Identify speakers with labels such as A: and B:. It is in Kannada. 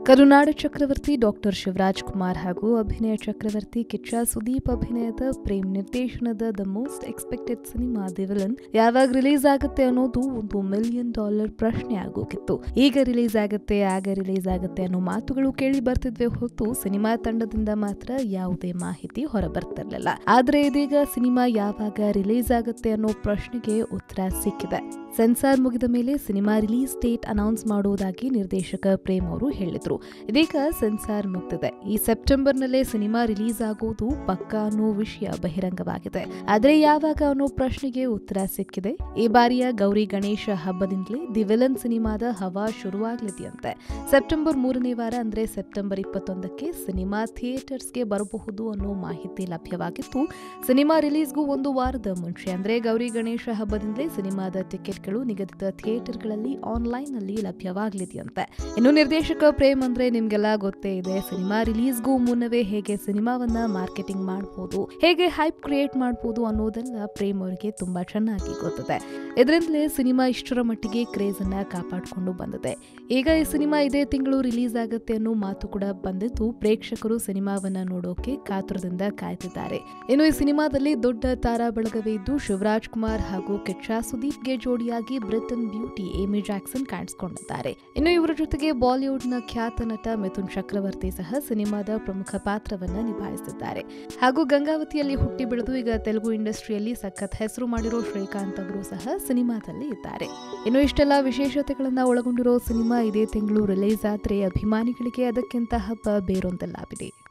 A: ಕರುನಾಡ ಚಕ್ರವರ್ತಿ ಡಾಕ್ಟರ್ ಶಿವರಾಜ್ ಕುಮಾರ್ ಹಾಗೂ ಅಭಿನಯ ಚಕ್ರವರ್ತಿ ಕಿಚ್ಚ ಸುದೀಪ್ ಅಭಿನಯದ ಪ್ರೇಮ್ ನಿರ್ದೇಶನದ the most expected cinema the villain ಯಾವಾಗ ರಿಲೀಸ್ ಆಗುತ್ತೆ ಅನ್ನೋದು ಒಂದು ಮಿಲಿಯನ್ ಡಾಲರ್ ಪ್ರಶ್ನೆ ಆಗೋಗಿತ್ತು ಈಗ ರಿಲೀಸ್ ಆಗುತ್ತೆ ಆಗ ರಿಲೀಸ್ ಆಗುತ್ತೆ ಅನ್ನೋ ಮಾತುಗಳು ಕೇಳಿ ಬರ್ತಿದ್ವೆ ಹೊರತು ಸಿನಿಮಾ ತಂಡದಿಂದ ಮಾತ್ರ ಯಾವುದೇ ಮಾಹಿತಿ ಹೊರಬರ್ತಿರ್ಲಿಲ್ಲ ಆದ್ರೆ ಇದೀಗ ಸಿನಿಮಾ ಯಾವಾಗ ರಿಲೀಸ್ ಆಗುತ್ತೆ ಅನ್ನೋ ಪ್ರಶ್ನೆಗೆ ಉತ್ತರ ಸಿಕ್ಕಿದೆ ಸೆನ್ಸಾರ್ ಮುಗಿದ ಮೇಲೆ ಸಿನಿಮಾ ರಿಲೀಸ್ ಡೇಟ್ ಅನೌನ್ಸ್ ಮಾಡುವುದಾಗಿ ನಿರ್ದೇಶಕ ಪ್ರೇಮ್ ಅವರು ಹೇಳಿದ್ರು ಇದೀಗ ಸೆನ್ಸಾರ್ ಮುಗ್ದಿದೆ ಈ ಸೆಪ್ಟೆಂಬರ್ನಲ್ಲೇ ಸಿನಿಮಾ ರಿಲೀಸ್ ಆಗುವುದು ಪಕ್ಕಾ ಅನ್ನೋ ವಿಷಯ ಬಹಿರಂಗವಾಗಿದೆ ಆದ್ರೆ ಯಾವಾಗ ಅನ್ನೋ ಪ್ರಶ್ನೆಗೆ ಉತ್ತರ ಸಿಕ್ಕಿದೆ ಈ ಬಾರಿಯ ಗೌರಿ ಗಣೇಶ ಹಬ್ಬದಿಂದಲೇ ದಿ ವಿಲನ್ ಸಿನಿಮಾದ ಹವಾ ಶುರುವಾಗಲಿದೆಯಂತೆ ಸೆಪ್ಟೆಂಬರ್ ಮೂರನೇ ವಾರ ಅಂದ್ರೆ ಸೆಪ್ಟೆಂಬರ್ ಇಪ್ಪತ್ತೊಂದಕ್ಕೆ ಸಿನಿಮಾ ಥಿಯೇಟರ್ಸ್ಗೆ ಬರಬಹುದು ಅನ್ನೋ ಮಾಹಿತಿ ಲಭ್ಯವಾಗಿತ್ತು ಸಿನಿಮಾ ರಿಲೀಸ್ಗೂ ಒಂದು ವಾರದ ಮುಂಚೆ ಅಂದ್ರೆ ಗೌರಿ ಗಣೇಶ ಹಬ್ಬದಿಂದಲೇ ಸಿನಿಮಾದ ಟಿಕೆಟ್ಗಳು ನಿಗದಿತ ಥಿಯೇಟರ್ಗಳಲ್ಲಿ ಆನ್ಲೈನ್ನಲ್ಲಿ ಲಭ್ಯವಾಗಲಿದೆಯಂತೆ ಇನ್ನು ನಿರ್ದೇಶಕ ಪ್ರೇಮ್ ಅಂದ್ರೆ ನಿಮ್ಗೆಲ್ಲ ಗೊತ್ತೇ ಇದೆ ಸಿನಿಮಾ ರಿಲೀಸ್ಗೂ ಮುನ್ನವೇ ಹೇಗೆ ಸಿನಿಮಾವನ್ನ ಮಾರ್ಕೆಟಿಂಗ್ ಮಾಡಬಹುದು ಹೇಗೆ ಹೈಪ್ ಕ್ರಿಯೇಟ್ ಮಾಡಬಹುದು ಅನ್ನೋದೆಲ್ಲ ಪ್ರೇಮ್ ಅವರಿಗೆ ತುಂಬಾ ಚೆನ್ನಾಗಿ ಗೊತ್ತಿದೆ ಇದರಿಂದಲೇ ಸಿನಿಮಾ ಇಷ್ಟರ ಮಟ್ಟಿಗೆ ಕ್ರೇಜ್ ಅನ್ನ ಕಾಪಾಡಿಕೊಂಡು ಬಂದಿದೆ ಈಗ ಈ ಸಿನಿಮಾ ಇದೇ ತಿಂಗಳು ರಿಲೀಸ್ ಆಗುತ್ತೆ ಅನ್ನೋ ಮಾತು ಕೂಡ ಬಂದಿದ್ದು ಪ್ರೇಕ್ಷಕರು ಸಿನಿಮಾವನ್ನ ನೋಡೋಕೆ ಕಾತುರದಿಂದ ಕಾಯ್ತಿದ್ದಾರೆ ಇನ್ನು ಈ ಸಿನಿಮಾದಲ್ಲಿ ದೊಡ್ಡ ತಾರಾ ಬಳಗವೇ ಇದ್ದು ಶಿವರಾಜ್ ಕುಮಾರ್ ಹಾಗೂ ಕಿಚ್ಚ ಸುದೀಪ್ಗೆ ಜೋಡಿಯಾಗಿ ಬ್ರಿಟನ್ ಬ್ಯೂಟಿ ಏಮಿ ಜಾಕ್ಸನ್ ಕಾಣಿಸಿಕೊಂಡಿದ್ದಾರೆ ಇನ್ನು ಇವರ ಜೊತೆಗೆ ಬಾಲಿವುಡ್ನ ಖ್ಯಾತ ನಟ ಮಿಥುನ್ ಚಕ್ರವರ್ತಿ ಸಹ ಸಿನಿಮಾದ ಪ್ರಮುಖ ಪಾತ್ರವನ್ನ ನಿಭಾಯಿಸಿದ್ದಾರೆ ಹಾಗೂ ಗಂಗಾವತಿಯಲ್ಲಿ ಹುಟ್ಟಿ ಬೆಳೆದು ಈಗ ತೆಲುಗು ಇಂಡಸ್ಟ್ರಿಯಲ್ಲಿ ಸಖತ್ ಹೆಸರು ಮಾಡಿರೋ ಶ್ರೀಕಾಂತ್ ಅವರು ಸಹ ಸಿನಿಮಾದಲ್ಲಿ ಇದ್ದಾರೆ ಇನ್ನು ಇಷ್ಟೆಲ್ಲ ವಿಶೇಷತೆಗಳನ್ನ ಒಳಗೊಂಡಿರೋ ಸಿನಿಮಾ ಇದೇ ತಿಂಗಳು ರಿಲೀಸ್ ಆದ್ರೆ ಅಭಿಮಾನಿಗಳಿಗೆ ಅದಕ್ಕಿಂತ ಹಬ್ಬ ಬೇರೊಂದಲ್ಲಾಗಿದೆ